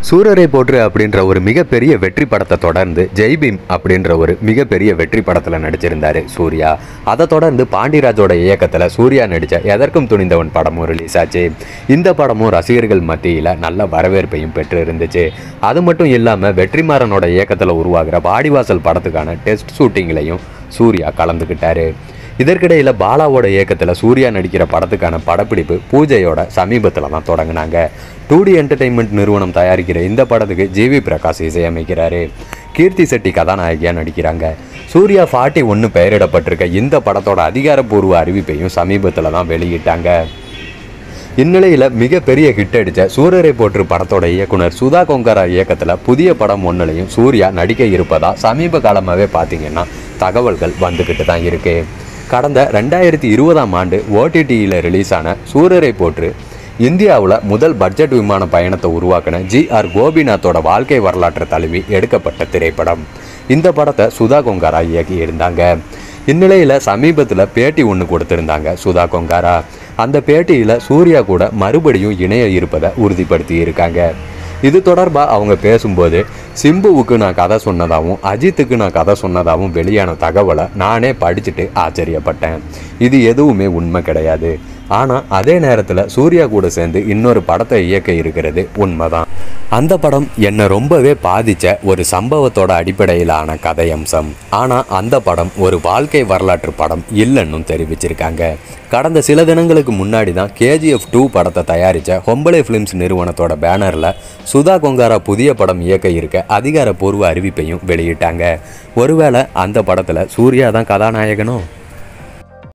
சூரரை போற்று அப்படின்ற ஒரு மிகப்பெரிய வெற்றி படத்தை தொடர்ந்து ஜெய்பீம் அப்படின்ற ஒரு மிகப்பெரிய வெற்றி படத்தில் நடிச்சிருந்தாரு சூர்யா அதை தொடர்ந்து பாண்டிராஜோட இயக்கத்தில் சூர்யா நடித்த எதற்கும் துணிந்தவன் படமும் ரிலீஸ் ஆச்சு இந்த படமும் ரசிகர்கள் மத்தியில் நல்ல வரவேற்பையும் பெற்று இருந்துச்சு அது மட்டும் இல்லாமல் வெற்றிமாறனோட இயக்கத்தில் உருவாகிற பாடிவாசல் படத்துக்கான டெஸ்ட் ஷூட்டிங்லையும் சூர்யா கலந்துக்கிட்டாரு இதற்கிடையில் பாலாவோட இயக்கத்தில் சூர்யா நடிக்கிற படத்துக்கான படப்பிடிப்பு பூஜையோட சமீபத்தில் தான் தொடங்கினாங்க டூ டி என்டர்டைன்மெண்ட் நிறுவனம் தயாரிக்கிற இந்த படத்துக்கு ஜிவி பிரகாஷ் இசையமைக்கிறாரு கீர்த்தி செட்டி கதாநாயகியாக நடிக்கிறாங்க சூர்யா ஃபார்ட்டி ஒன்று பெயரிடப்பட்டிருக்க இந்த படத்தோட அதிகாரப்பூர்வ அறிவிப்பையும் சமீபத்தில் தான் வெளியிட்டாங்க இந்நிலையில் மிகப்பெரிய ஹிட் அடித்த சூரரை போற்று படத்தோட இயக்குனர் சுதா கொங்கரா இயக்கத்தில் புதிய படம் ஒன்றுலையும் சூர்யா நடிக்க இருப்பதா சமீப காலமாகவே பார்த்தீங்கன்னா தகவல்கள் வந்துக்கிட்டு தான் இருக்கு கடந்த ரெண்டாயிரத்தி இருபதாம் ஆண்டு ஓடிடியில் ரிலீஸ் ஆன சூரரை போற்று இந்தியாவில் முதல் பட்ஜெட் விமான பயணத்தை உருவாக்கின ஜி ஆர் கோபிநாத்தோட வாழ்க்கை வரலாற்றை தழுவி எடுக்கப்பட்ட திரைப்படம் இந்த படத்தை சுதா கொங்காரா இயக்கி இருந்தாங்க இந்நிலையில் சமீபத்தில் பேட்டி ஒன்று கொடுத்திருந்தாங்க சுதா கொங்காரா அந்த பேட்டியில் சூர்யா கூட மறுபடியும் இணைய இருப்பதை உறுதிப்படுத்தி இருக்காங்க இது தொடர்பாக அவங்க பேசும்போது சிம்புவுக்கு நான் கதை சொன்னதாகவும் அஜித்துக்கு நான் கதை சொன்னதாகவும் வெளியான தகவலை நானே படிச்சுட்டு ஆச்சரியப்பட்டேன் இது எதுவுமே உண்மை கிடையாது ஆனால் அதே நேரத்தில் சூர்யா கூட சேர்ந்து இன்னொரு படத்தை இயக்க இருக்கிறது உண்மைதான் அந்த படம் என்னை ரொம்பவே பாதித்த ஒரு சம்பவத்தோட அடிப்படையிலான கதை அம்சம் ஆனால் அந்த படம் ஒரு வாழ்க்கை வரலாற்று படம் இல்லைன்னு தெரிவிச்சிருக்காங்க கடந்த சில தினங்களுக்கு முன்னாடி தான் கேஜிஎஃப் டூ படத்தை தயாரித்த ஹொம்பளை ஃபிலிம்ஸ் நிறுவனத்தோட பேனரில் சுதா கொங்காரா புதிய படம் இயக்க இருக்க அதிகாரப்பூர்வ அறிவிப்பையும் வெளியிட்டாங்க ஒருவேளை அந்த படத்தில் சூர்யா தான் கதாநாயகனோ